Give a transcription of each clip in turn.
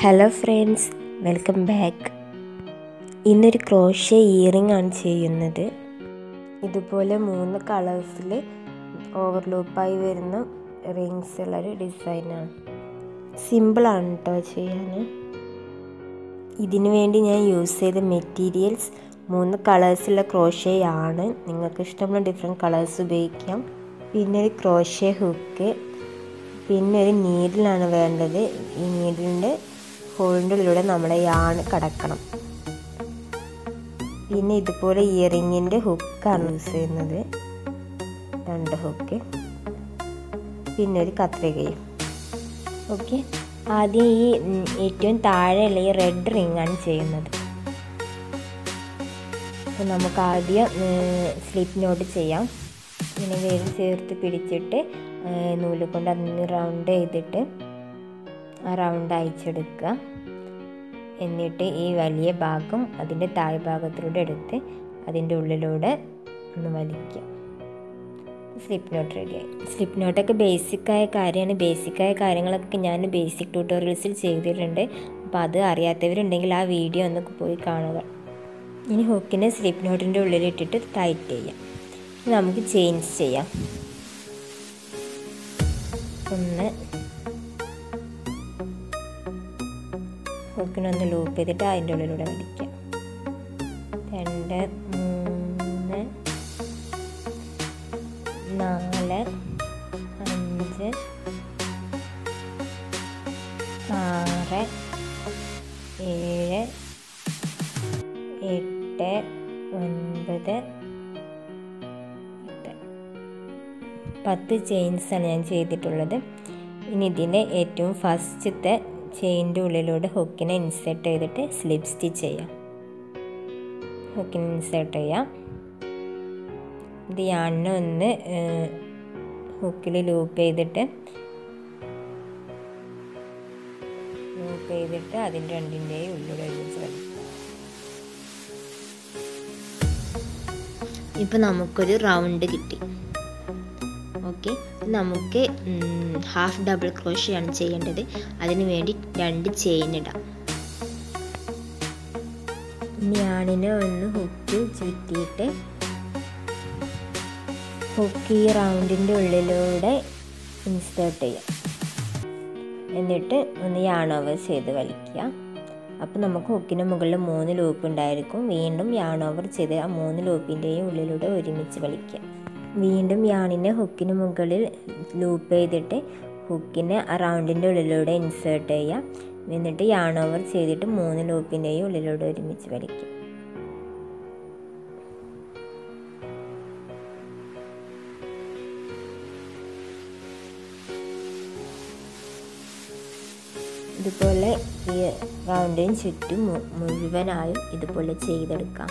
hello friends welcome back ഇന്നൊരു crochet earring ആണ് ചെയ്യുന്നത് ഇതുപോലെ മൂന്ന് കളേഴ്സിൽ ഓവർലൂപ്പായി വരുന്ന റിങ്സ് ഉള്ളൊരു ഡിസൈനാണ് സിമ്പിളാണ് കേട്ടോ ചെയ്യാൻ ഇതിനു വേണ്ടി ഞാൻ യൂസ് ചെയ്ത മെറ്റീരിയൽസ് മൂന്ന് കളേഴ്സുള്ള ക്രോഷ്യയാണ് നിങ്ങൾക്ക് ഇഷ്ടമുള്ള ഡിഫറെൻറ്റ് കളേഴ്സ് ഉപയോഗിക്കാം പിന്നെ ഒരു ക്രോഷ്യ ഹുക്ക് പിന്നെ ഒരു നീഡിലാണ് വേണ്ടത് ഈ നീഡിലിൻ്റെ ഹോളിൻ്റെ ഉള്ളിലൂടെ നമ്മളെ യാണ് കടക്കണം പിന്നെ ഇതുപോലെ ഇയറിങ്ങിൻ്റെ ഹുക്കാണ് യൂസ് ചെയ്യുന്നത് രണ്ട് ഹുക്ക് പിന്നെ ഒരു കത്രികയും ഓക്കെ ആദ്യം ഈ ഏറ്റവും താഴെയുള്ള ഈ റെഡ് റിംഗ് ആണ് ചെയ്യുന്നത് അപ്പോൾ നമുക്ക് ആദ്യം സ്ലിപ്പ് നോട്ട് ചെയ്യാം ഇങ്ങനെ വേര് ചേർത്ത് പിടിച്ചിട്ട് നൂല് കൊണ്ട് അന്ന് റൗണ്ട് ചെയ്തിട്ട് ആ റൗണ്ട് അയച്ചെടുക്കുക എന്നിട്ട് ഈ വലിയ ഭാഗം അതിൻ്റെ താഴ് ഭാഗത്തിലൂടെ എടുത്ത് അതിൻ്റെ ഉള്ളിലൂടെ ഒന്ന് വലിക്കുക സ്ലിപ്പ് നോട്ട് റെഡിയായി സ്ലിപ്പ് നോട്ടൊക്കെ ബേസിക്കായ കാര്യമാണ് ബേസിക്കായ കാര്യങ്ങളൊക്കെ ഞാൻ ബേസിക് ട്യൂട്ടോറിയൽസിൽ ചെയ്തിട്ടുണ്ട് അപ്പോൾ അത് അറിയാത്തവരുണ്ടെങ്കിൽ ആ വീഡിയോ ഒന്ന് പോയി കാണുക ഇനി ഹുക്കിനെ സ്ലിപ്പ് നോട്ടിൻ്റെ ഉള്ളിലിട്ടിട്ട് ടൈറ്റ് ചെയ്യാം നമുക്ക് ചേഞ്ച് ചെയ്യാം ഒന്ന് ഹുക്കിനൊന്ന് ലൂപ്പ് ചെയ്തിട്ട് അതിൻ്റെ ഉള്ളിലൂടെ വലിക്കാം രണ്ട് മൂന്ന് നാല് അഞ്ച് ആറ് ഏഴ് എട്ട് ഒൻപത് പത്ത് ചെയിൻസാണ് ഞാൻ ചെയ്തിട്ടുള്ളത് ഇനി ഇതിൻ്റെ ഏറ്റവും ഫസ്റ്റത്തെ ചെയിൻ്റെ ഉള്ളിലൂടെ ഹുക്കിനെ ഇൻസേർട്ട് ചെയ്തിട്ട് സ്ലിപ്പ് സ്റ്റിച്ച് ചെയ്യാം ഹുക്കിനെ ഇൻസേർട്ട് ചെയ്യാം ഇത് യാണിനെ ഒന്ന് ഹുക്കിൽ ലൂപ്പ് ചെയ്തിട്ട് ലൂപ്പ് ചെയ്തിട്ട് അതിൻ്റെ രണ്ടിൻ്റെയും ഉള്ളിലൂടെ ഒരുമിച്ച് വലിക്കും ഇപ്പം നമുക്കൊരു റൗണ്ട് കിട്ടി ഓക്കെ നമുക്ക് ഹാഫ് ഡബിൾ ക്രോഷയാണ് ചെയ്യേണ്ടത് അതിന് വേണ്ടി രണ്ട് ചെയിൻ ഇടാം ഞാണിനെ ഒന്ന് ഹുക്ക് ചുറ്റിയിട്ട് ഹുക്ക് ഈ റൗണ്ടിൻ്റെ ഉള്ളിലൂടെ ഇൻസേർട്ട് ചെയ്യാം എന്നിട്ട് ഒന്ന് യാൺ ഓവർ ചെയ്ത് വലിക്കുക അപ്പോൾ നമുക്ക് ഹുക്കിന് മുകളിൽ മൂന്ന് ലൂപ്പ് ഉണ്ടായിരിക്കും വീണ്ടും യാൺ ഓവർ ചെയ്ത് ആ മൂന്ന് ലൂപ്പിൻ്റെയും ഉള്ളിലൂടെ ഒരുമിച്ച് വലിക്കുക വീണ്ടും യാണിനെ ഹുക്കിന് മുകളിൽ ലൂപ്പ് ചെയ്തിട്ട് ഹുക്കിനെ ആ റൗണ്ടിൻ്റെ ഉള്ളിലൂടെ ഇൻസേർട്ട് ചെയ്യുക എന്നിട്ട് യാൺ ഓവർ ചെയ്തിട്ട് മൂന്ന് ലൂപ്പിൻ്റെയും ഉള്ളിലൂടെ ഒരുമിച്ച് വലിക്കുക ഇതുപോലെ ഈ റൗണ്ടിന് ചുറ്റും മുഴുവനായും ഇതുപോലെ ചെയ്തെടുക്കാം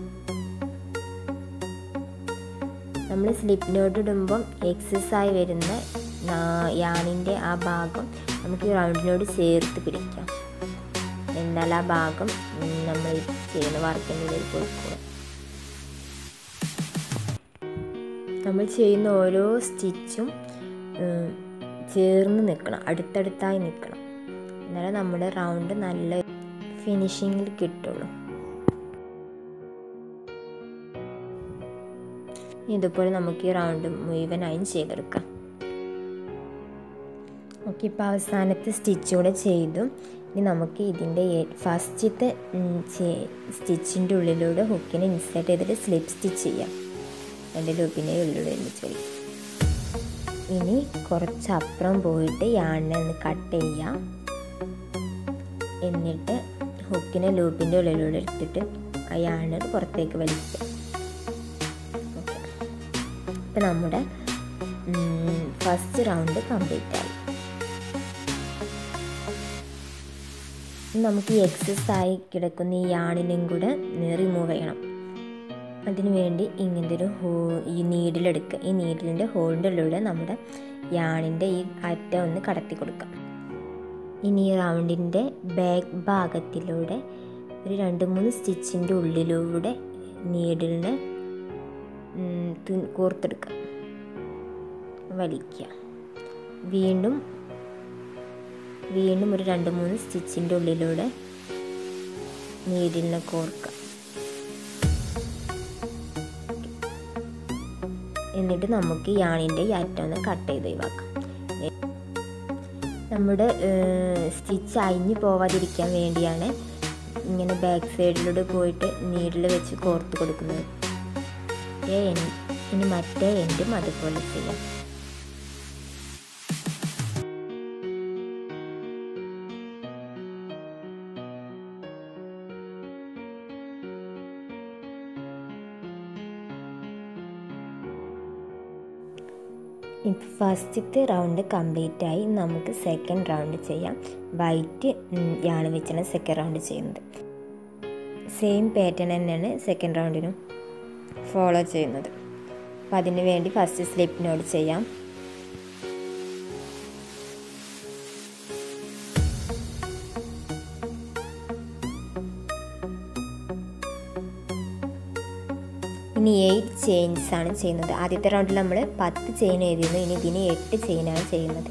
നമ്മൾ സ്ലിപ്പ് നോട്ട് ഇടുമ്പം എക്സസൈസ് വരുന്ന യാണിൻ്റെ ആ ഭാഗം നമുക്ക് റൗണ്ടിനോട് ചേർത്ത് പിടിക്കാം എന്നാൽ ആ ഭാഗം നമ്മൾ ചെയ്യുന്ന വർക്കിൻ്റെ ഉള്ളിൽ കൊടുക്കുക നമ്മൾ ചെയ്യുന്ന ഓരോ സ്റ്റിച്ചും ചേർന്ന് നിൽക്കണം അടുത്തടുത്തായി നിൽക്കണം എന്നാലേ നമ്മുടെ റൗണ്ട് നല്ല ഫിനിഷിങ്ങിൽ കിട്ടുള്ളൂ ഇതുപോലെ നമുക്ക് ഈ റൗണ്ട് മുഴുവനായും ചെയ്തെടുക്കാം ഓക്കെ ഇപ്പോൾ അവസാനത്തെ സ്റ്റിച്ച് കൂടെ ചെയ്തു ഇനി നമുക്ക് ഇതിൻ്റെ ഫസ്റ്റത്തെ സ്റ്റിച്ചിൻ്റെ ഉള്ളിലൂടെ ഹുക്കിനെ ഇൻസേർട്ട് ചെയ്തിട്ട് സ്ലിപ്പ് സ്റ്റിച്ച് ചെയ്യാം എൻ്റെ ലൂപ്പിനെ ഉള്ളിലൂടെ ഒരുമിച്ച് വരും ഇനി കുറച്ച് അപ്പുറം പോയിട്ട് യാണിനെ ഒന്ന് കട്ട് ചെയ്യാം എന്നിട്ട് ഹുക്കിനെ ലൂപ്പിൻ്റെ ഉള്ളിലൂടെ എടുത്തിട്ട് ആ യാണ് പുറത്തേക്ക് വലിക്കുക ഇപ്പം നമ്മുടെ ഫസ്റ്റ് റൗണ്ട് കംപ്ലീറ്റ് ആയി നമുക്ക് ഈ എക്സസ് ആയി കിടക്കുന്ന ഈ യാണിനെയും കൂടെ റിമൂവ് ചെയ്യണം അതിനു വേണ്ടി ഇങ്ങനത്തെ ഒരു ഹോ ഈ നീഡിലെടുക്കുക ഈ നീഡിലിൻ്റെ ഹോളിൻ്റെ ഉള്ളിലൂടെ നമ്മുടെ യാണിൻ്റെ ഈ അറ്റം ഒന്ന് കടത്തി കൊടുക്കാം ഇനി ഈ റൗണ്ടിൻ്റെ ബാക്ക് ഭാഗത്തിലൂടെ ഒരു രണ്ട് മൂന്ന് സ്റ്റിച്ചിൻ്റെ ഉള്ളിലൂടെ നീഡിലിനെ കോർത്തെടുക്കുക വലിക്കുക വീണ്ടും വീണ്ടും ഒരു രണ്ട് മൂന്ന് സ്റ്റിച്ചിൻ്റെ ഉള്ളിലൂടെ നീഡിലിനെ കോർക്കാം എന്നിട്ട് നമുക്ക് യാണിൻ്റെ ഈ അറ്റം ഒന്ന് കട്ട് ചെയ്ത് ഒഴിവാക്കാം നമ്മുടെ സ്റ്റിച്ച് അഴിഞ്ഞു പോവാതിരിക്കാൻ വേണ്ടിയാണ് ഇങ്ങനെ ബാക്ക് സൈഡിലൂടെ പോയിട്ട് നീഡിൽ വെച്ച് കോർത്ത് കൊടുക്കുന്നത് ഏ ഇനി മറ്റേ എൻഡും അതുപോലെ ചെയ്യാം ഇപ്പോൾ ഫസ്റ്റത്തെ റൗണ്ട് കംപ്ലീറ്റ് ആയി നമുക്ക് സെക്കൻഡ് റൗണ്ട് ചെയ്യാം വൈറ്റ് യാണ് വെച്ചാണ് സെക്കൻഡ് റൗണ്ട് ചെയ്യുന്നത് സെയിം പാറ്റേൺ തന്നെയാണ് സെക്കൻഡ് റൗണ്ടിനും ഫോളോ ചെയ്യുന്നത് അപ്പോൾ അതിന് വേണ്ടി ഫസ്റ്റ് സ്ലിപ്പിനോട് ചെയ്യാം ഇനി എയ്റ്റ് ചെയിൻസ് ആണ് ചെയ്യുന്നത് ആദ്യത്തെ റൗണ്ടിൽ നമ്മൾ പത്ത് ചെയിൻ എഴുതിയിരുന്നു ഇനി ഇതിന് എട്ട് ചെയിനാണ് ചെയ്യുന്നത്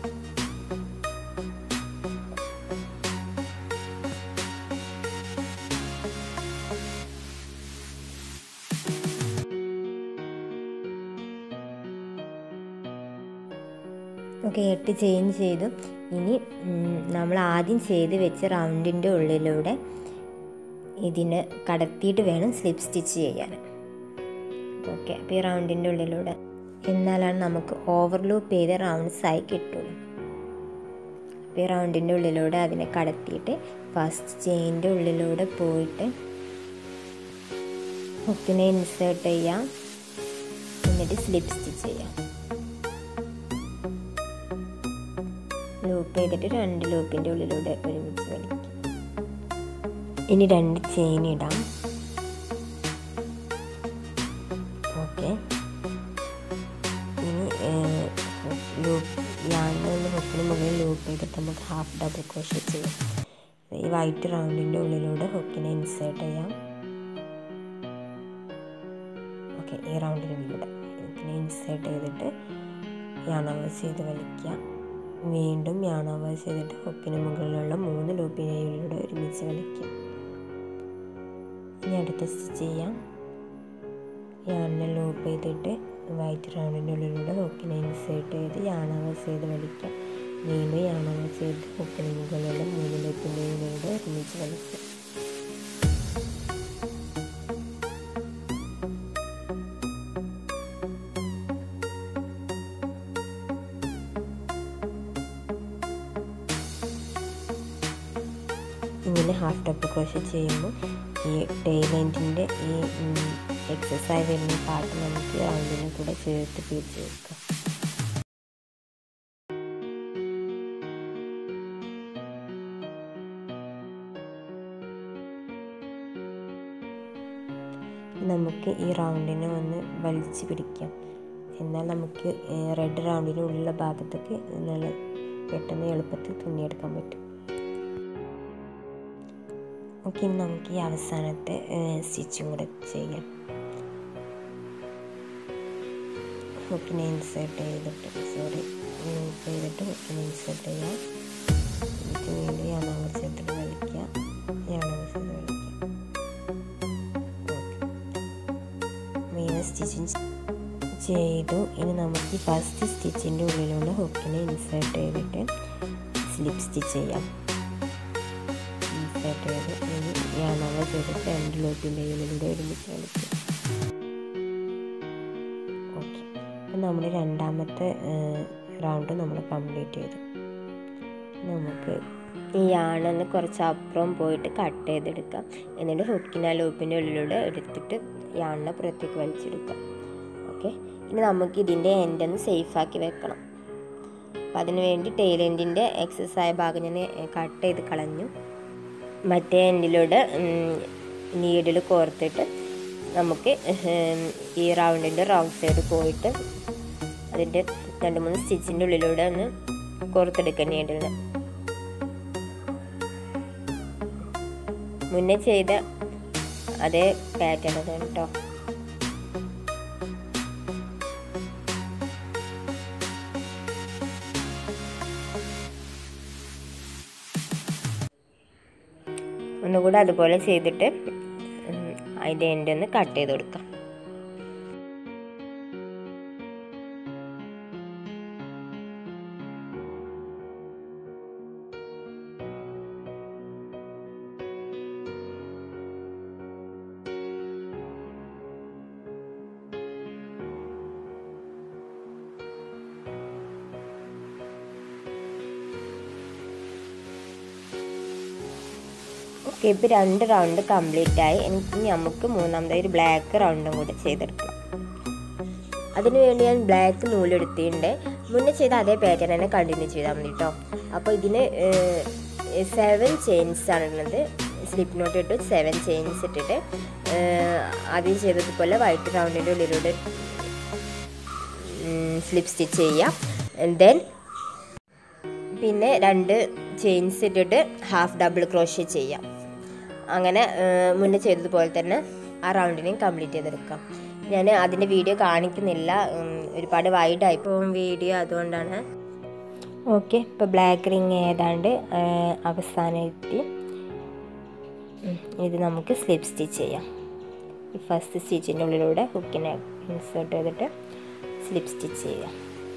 ഓക്കെ എട്ട് ചെയിൻ ചെയ്തു ഇനി നമ്മൾ ആദ്യം ചെയ്ത് വെച്ച റൗണ്ടിൻ്റെ ഉള്ളിലൂടെ ഇതിന് കടത്തിയിട്ട് വേണം സ്ലിപ്പ് സ്റ്റിച്ച് ചെയ്യാൻ ഓക്കെ അപ്പോൾ ഈ റൗണ്ടിൻ്റെ ഉള്ളിലൂടെ എന്നാലാണ് നമുക്ക് ഓവർലൂപ്പ് ചെയ്ത റൗണ്ട്സ് ആയി കിട്ടുള്ളൂ അപ്പോൾ ഈ റൗണ്ടിൻ്റെ ഉള്ളിലൂടെ അതിനെ കടത്തിയിട്ട് ഫസ്റ്റ് ചെയിൻ്റെ ഉള്ളിലൂടെ പോയിട്ട് ഹുക്കിനെ ഇൻസേർട്ട് ചെയ്യാം എന്നിട്ട് സ്ലിപ്പ് സ്റ്റിച്ച് ചെയ്യാം ലൂപ്പ് ചെയ്തിട്ട് രണ്ട് ലൂപ്പിൻ്റെ ഉള്ളിലൂടെ ഒരുമിച്ച് വലിക്കും ഇനി രണ്ട് ചെയിൻ ഇടാം ഓക്കെ ഇനി ലൂപ്പ് യാണിൽ ഹുക്കിന് മുകളിൽ ലൂപ്പ് ചെയ്തിട്ട് നമുക്ക് ഹാഫ് ഡബിൾ ക്രോഷ്യ ചെയ്യാം ഈ വൈറ്റ് റൗണ്ടിൻ്റെ ഉള്ളിലൂടെ ഹുക്കിനെ ഇൻസേർട്ട് ചെയ്യാം ഓക്കെ ഈ റൗണ്ടിനുള്ളിലൂടെ ഹുക്കിനെ ഇൻസേർട്ട് ചെയ്തിട്ട് യാണവേഴ്സ് ചെയ്ത് വലിക്കാം വീണ്ടും യാണവേഴ്സ് ചെയ്തിട്ട് ഹുക്കിന് മുകളിലുള്ള മൂന്ന് ലൂപ്പിനയിലൂടെ ഒരുമിച്ച് വലിക്കാം ഇനി അടുത്ത സ്റ്റിച്ച് ചെയ്യാം യാണിനെ ലൂപ്പ് ചെയ്തിട്ട് വൈറ്റ് റൗണ്ടിൻ്റെ ഉള്ളിലൂടെ ഹുക്കിനെ ഇൻസേർട്ട് ചെയ്ത് യാണവേഴ്സ് ചെയ്ത് വലിക്കാം വീണ്ടും യാണവേഴ്സ് ചെയ്ത് ഹുക്കിന് മുകളിലുള്ള മൂന്ന് ലൂപ്പിൻ്റെ ഉള്ളിലൂടെ ഒരുമിച്ച് വലിക്കാം ഇങ്ങനെ ഹാഫ് ഡബിൾ ക്രോഷ് ചെയ്യുമ്പോൾ ഈ ടൈലൻറ്റിൻ്റെ ഈ എക്സസൈസ് വരുന്ന പാട്ട് നമുക്ക് റൗണ്ടിനെ കൂടെ ചേർത്ത് പിടിച്ച് വെക്കാം നമുക്ക് ഈ റൗണ്ടിനെ ഒന്ന് വലിച്ചു പിടിക്കാം എന്നാൽ നമുക്ക് റെഡ് റൗണ്ടിനുള്ള ഭാഗത്തേക്ക് നല്ല പെട്ടെന്ന് എളുപ്പത്തിൽ തുന്നിയെടുക്കാൻ പറ്റും ഓക്കെ ഇനി നമുക്ക് ഈ അവസാനത്തെ സ്റ്റിച്ചും കൂടെ ചെയ്യാം ഹുക്കിനെ ഇൻസേർട്ട് ചെയ്തിട്ട് സോറി ചെയ്തിട്ട് ഹുക്കിനെ ഇൻസേർട്ട് ചെയ്യാം എന്നിട്ട് വീണ്ടും യാണാവ് ചെയ്തിട്ട് വലിക്കുക യാണാവ് ചെയ്ത് വലിക്കുക വീണ്ടും സ്റ്റിച്ചിങ് ചെയ്തു ഇനി നമുക്ക് ഫസ്റ്റ് സ്റ്റിച്ചിൻ്റെ ഉള്ളിലുള്ള ഹുക്കിനെ ഇൻസേർട്ട് ചെയ്തിട്ട് സ്ലിപ്പ് സ്റ്റിച്ച് ചെയ്യാം ഇൻസേർട്ട് ചെയ്ത് ഇനി യാണാവ് ചെയ്തിട്ട് രണ്ട് ലൂപ്പിൻ്റെ ഉള്ളിലൂടെ ഒരുമിച്ച് കളിക്കുക ഓക്കെ അപ്പം നമ്മുടെ രണ്ടാമത്തെ റൗണ്ട് നമ്മൾ കംപ്ലീറ്റ് ചെയ്തു നമുക്ക് ഈ യാണെന്ന് കുറച്ച് അപ്പുറം പോയിട്ട് കട്ട് ചെയ്തെടുക്കാം എന്നിട്ട് ഹുക്കിന ലൂപ്പിൻ്റെ ഉള്ളിലൂടെ എടുത്തിട്ട് യാണിനെ പുറത്തേക്ക് വലിച്ചെടുക്കാം ഓക്കെ ഇനി നമുക്ക് ഇതിൻ്റെ എൻഡൊന്ന് സേഫാക്കി വെക്കണം അപ്പം അതിന് വേണ്ടി ടെയിൽ എൻഡിൻ്റെ എക്സസ് ആയ ഭാഗം ഞാൻ കട്ട് ചെയ്ത് കളഞ്ഞു മറ്റേ എൻഡിലൂടെ നീഡിൽ കോർത്തിട്ട് നമുക്ക് ഈ റൗണ്ടിൻ്റെ റൗണ്ട് സൈഡ് പോയിട്ട് അതിൻ്റെ രണ്ട് മൂന്ന് സ്റ്റിച്ചിൻ്റെ ഉള്ളിലൂടെ ഒന്ന് കോർത്തെടുക്കുക നീഡിലിന് മുന്നേ ചെയ്ത അതേ പാറ്റേൺ അതാണ് കേട്ടോ ഒന്നുകൂടെ അതുപോലെ ചെയ്തിട്ട് ഉം, അതിൻ്റെ എൻ്റെ ഒന്ന് കട്ട് ചെയ്ത് കൊടുക്കാം ഓക്കെ ഇപ്പോൾ രണ്ട് റൗണ്ട് കംപ്ലീറ്റ് ആയി എനിക്ക് നമുക്ക് മൂന്നാമത്തെ ഒരു ബ്ലാക്ക് റൗണ്ടും കൂടി ചെയ്തെടുക്കണം അതിന് വേണ്ടി ഞാൻ ബ്ലാക്ക് നൂലെടുത്തിട്ടുണ്ട് മുന്നേ ചെയ്ത അതേ പാറ്റേൺ തന്നെ കണ്ടിന്യൂ ചെയ്താൽ മതി കേട്ടോ അപ്പോൾ ഇതിന് സെവൻ ചെയിൻസ് ആണുള്ളത് സ്ലിപ്പ് നോട്ട് ഇട്ട് സെവൻ ചെയിൻസ് ഇട്ടിട്ട് ഏഹ്, ആദ്യം ചെയ്തതുപോലെ വൈറ്റ് റൗണ്ടിൻ്റെ ഉള്ളിലൂടെ സ്ലിപ്പ് സ്റ്റിച്ച് ചെയ്യാം ദെൻ പിന്നെ രണ്ട് ചെയിൻസ് ഇട്ടിട്ട് ഹാഫ് ഡബിൾ ക്രോഷ്യ ചെയ്യാം അങ്ങനെ ഏഹ്, മുന്നേ ചെയ്തതുപോലെ തന്നെ ആ റൗണ്ടിനെയും കംപ്ലീറ്റ് ചെയ്തെടുക്കാം ഞാൻ അതിൻ്റെ വീഡിയോ കാണിക്കുന്നില്ല ഉം, ഒരുപാട് വൈഡായി പോകും വീഡിയോ അതുകൊണ്ടാണ് ഓക്കെ ഇപ്പോൾ ബ്ലാക്ക് റിങ് ഏതാണ്ട് ഏഹ്, അവസാനമായിട്ട് ഉം, ഇത് നമുക്ക് സ്ലിപ്പ് സ്റ്റിച്ച് ചെയ്യാം ഈ ഫസ്റ്റ് സ്റ്റിച്ചിൻ്റെ ഉള്ളിലൂടെ ഹുക്കിനെ ഇൻസേർട്ട് ചെയ്തിട്ട് സ്ലിപ്പ് സ്റ്റിച്ച് ചെയ്യാം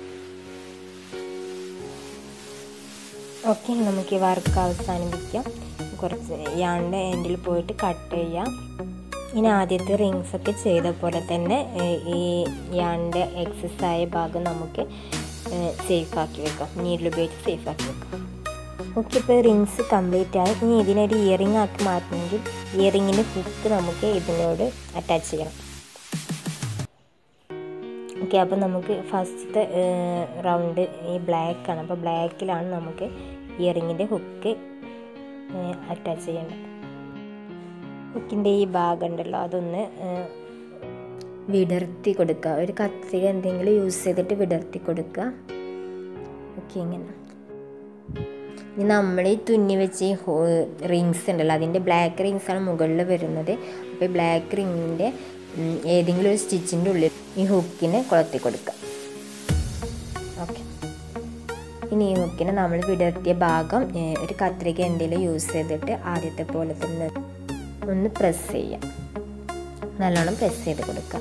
ഓക്കെ നമുക്ക് ഈ വർക്ക് അവസാനിപ്പിക്കാം കുറച്ച് യാണ്ട് എൻഡിൽ പോയിട്ട് കട്ട് ചെയ്യാം ഇനി ആദ്യത്തെ റിങ്സ് ഒക്കെ ചെയ്ത പോലെ തന്നെ ഏഹ്, ഈ യാണ്ട് എക്സസ് ആയ ഭാഗം നമുക്ക് സേഫ് ആക്കി വെക്കാം നീഡിൽ ഉപയോഗിച്ച് സേഫ് ആക്കി വെക്കാം ഓക്കെ ഇപ്പോൾ റിങ്സ് കംപ്ലീറ്റ് ആയി ഇനി ഇതിനൊരു ഇയറിംഗ് ആക്കി മാറ്റണമെങ്കിൽ ഇയറിങ്ങിൻ്റെ ഹുക്ക് നമുക്ക് ഇതിനോട് അറ്റാച്ച് ചെയ്യണം ഓക്കെ അപ്പോൾ നമുക്ക് ഫസ്റ്റത്തെ റൗണ്ട് ഈ ബ്ലാക്ക് ആണ് അപ്പോൾ ബ്ലാക്കിലാണ് നമുക്ക് ഇയറിങ്ങിൻ്റെ ഹുക്ക് അറ്റാച്ച് ചെയ്യേണ്ടത് ഹുക്കിൻ്റെ ഈ ഭാഗം ഉണ്ടല്ലോ അതൊന്ന് ഏഹ്, വിടർത്തി കൊടുക്കുക ഒരു കത്രിക എന്തെങ്കിലും യൂസ് ചെയ്തിട്ട് വിടർത്തി കൊടുക്കുക ഓക്കെ ഇങ്ങനെ ഇനി നമ്മൾ ഈ തുന്നി വെച്ച് ഈ ഹോ റിങ്സ് ഉണ്ടല്ലോ അതിൻ്റെ ബ്ലാക്ക് റിങ്സ് ആണ് മുകളിൽ വരുന്നത് അപ്പോൾ ഈ ബ്ലാക്ക് റിങ്ങിൻ്റെ ഏതെങ്കിലും ഒരു സ്റ്റിച്ചിൻ്റെ ഉള്ളിൽ ഈ ഹുക്കിനെ കൊളത്തി കൊടുക്കുക ഓക്കെ ഇനി ഈ ഹുക്കിനെ നമ്മൾ വിടർത്തിയ ഭാഗം ഏ, ഒരു കത്രിക എന്തെങ്കിലും യൂസ് ചെയ്തിട്ട് ആദ്യത്തെ പോലെ തന്നെ ഒന്ന് പ്രസ് ചെയ്യാം നല്ലോണം പ്രസ് ചെയ്ത് കൊടുക്കാം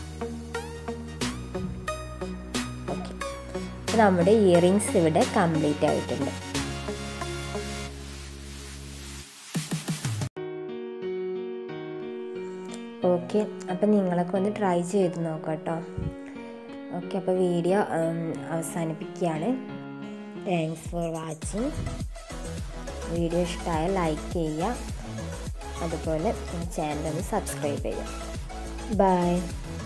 ഓക്കെ അപ്പോൾ നമ്മുടെ ഇയറിങ്സ് ഇവിടെ കംപ്ലീറ്റ് ആയിട്ടുണ്ട് ഓക്കെ അപ്പം നിങ്ങളൊക്കെ ഒന്ന് ട്രൈ ചെയ്ത് നോക്കാം കേട്ടോ ഓക്കെ അപ്പോൾ വീഡിയോ അവസാനിപ്പിക്കുകയാണ് താങ്ക്സ് ഫോർ വാച്ചിങ് വീഡിയോ ഇഷ്ടമായ ലൈക്ക് ചെയ്യുക അതുപോലെ ചാനൽ ഒന്ന് സബ്സ്ക്രൈബ് ചെയ്യുക ബൈ